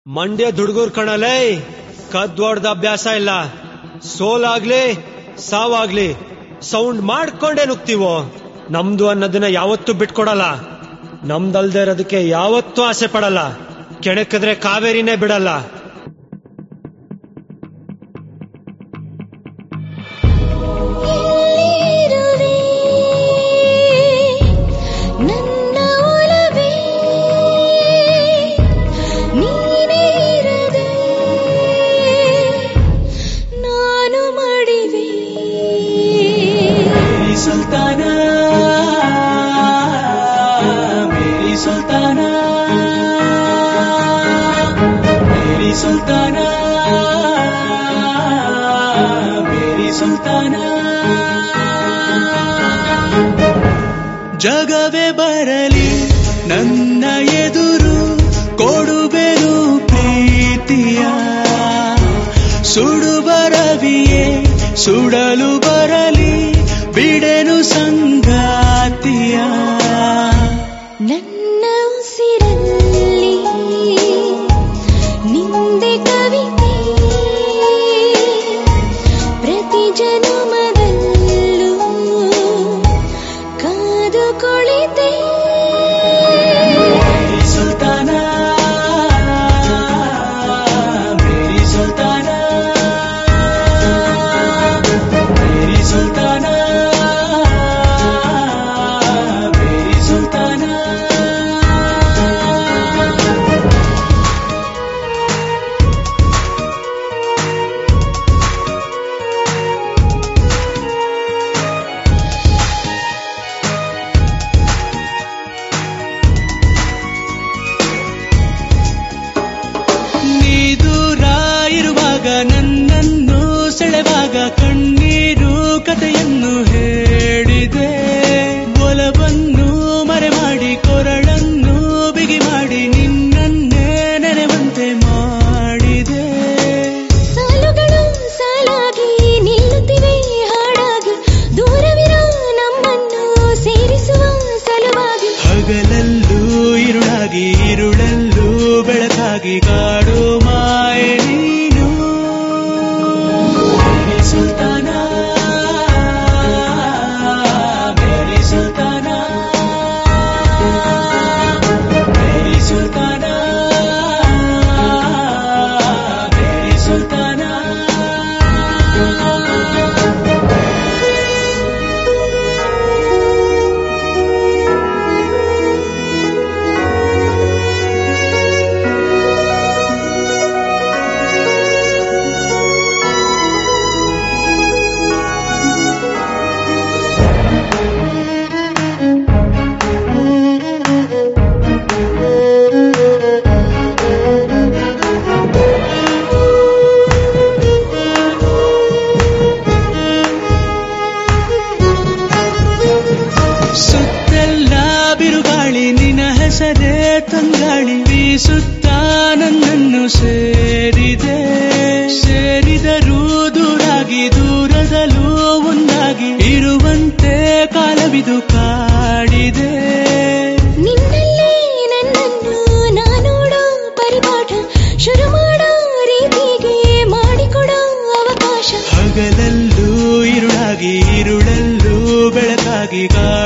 ಮಂಡ್ಯ ದುಡ್ಗುರ್ ಕಣಲೇ ಕದ್ದೊಡ್ದ ಅಭ್ಯಾಸ ಇಲ್ಲ ಸೋಲಾಗ್ಲಿ ಸಾವಾಗ್ಲಿ ಸೌಂಡ್ ಮಾಡ್ಕೊಂಡೇ ನುಗ್ತೀವೋ ನಮ್ದು ಅನ್ನೋದನ್ನ ಯಾವತ್ತೂ ಬಿಟ್ಕೊಡಲ್ಲ ನಮ್ದಲ್ದೇ ಇರೋದಕ್ಕೆ ಯಾವತ್ತೂ ಆಸೆ ಪಡಲ್ಲ ಕೆಣಕಿದ್ರೆ ಕಾವೇರಿನೇ ಬಿಡಲ್ಲ ಎಲ್ಲಿರುವೆ ನನ್ನ ಒಲವೇ ನೀನೇ ಇರದೆ ನಾನು ಮಾಡಿದೆ मेरी सुल्ताना मेरी सुल्ताना मेरी सुल्ताना मेरी सुल्ताना ಜಗವೇ ಬರಲಿ ನನ್ನ ಎದುರು ಕೊಡುವೆನು ಪ್ರೀತಿಯ ಸುಡು ಬರವಿಯೇ ಸುಡಲು ಬರಲಿ ಬಿಡೆನು ಸಂಗಾತಿಯ ನನ್ನ ಉಸಿರಲ್ಲಿ ನಿಂದೆ ಕವಿತೆ ಪ್ರತಿ ಜನುಮದಲ್ಲೂ ಕಾದು ಕುಳಿತೆ मेरी सुल्ताना मेरी सुल्ताना मेरी सुल्ताना मेरी सुल्ताना ನೀ ದೂರ ಇರುವಾಗ ನನ್ನನ್ನು ಸೆಳೆವಾಗ ಕಣ್ಣೀರು ಕಥೆಯನ್ನು ಹೇಳಿದೆ ಒಲವನ್ನು ಮರೆ ಮಾಡಿ ಕೊರಳನ್ನು ಬಿಗಿ ಮಾಡಿ ನಿನ್ನನ್ನೇ ನೆನೆವಂತೆ ಮಾಡಿದೆ ಸಾಲುಗಳು ಸಾಲಾಗಿ ನಿಲ್ಲುತ್ತಿವೆ ಹಾಡಾಗಿ ದೂರವಿರೋ ನಮ್ಮನ್ನು ಸೇರಿಸುವ ಸಲುವಾಗಿ ಹಗಲಲ್ಲೂ ಇರುಳಾಗಿ ಇರುಳಲ್ಲೂ ಬೆಳಕಾಗಿ ಕಾಡು ಮಾಯೆ ನೀನು ಮೇರಿ ಸುಲ್ತಾನ ಮೇರಿ ಸುಲ್ತಾನ ಮೇರಿ ಸುಲ್ತಾನ ಮೇರಿ ಸುಲ್ತಾನ ಸುತ್ತೆಲ್ಲ ಬಿರುಗಾಳಿ ನಿನ ಹೆಸರೇ ತಂಗಾಳಿ ಬೀಸುತ್ತಾ ನನ್ನನ್ನು ಸೇರಿದೆ ಸೇರಿದರೂ ದೂರಾಗಿ ದೂರದಲ್ಲೂ ಒಂದಾಗಿ ಇರುವಂತೆ ಕಾಲವಿದು ಕಾಡಿದೆ ನಿನ್ನಲ್ಲೇ ನನ್ನನ್ನು ನಾನೋಡೋ ಪರಿಪಾಠ ಶುರು ಮಾಡೋ ರೀತಿಗೆ ಮಾಡಿಕೊಡೋ ಅವಕಾಶ ಹಗಲಲ್ಲೂ ಇರುಳಾಗಿ ಇರುಳಲ್ಲೂ ಬೆಳಕಾಗಿ ಕಾಡು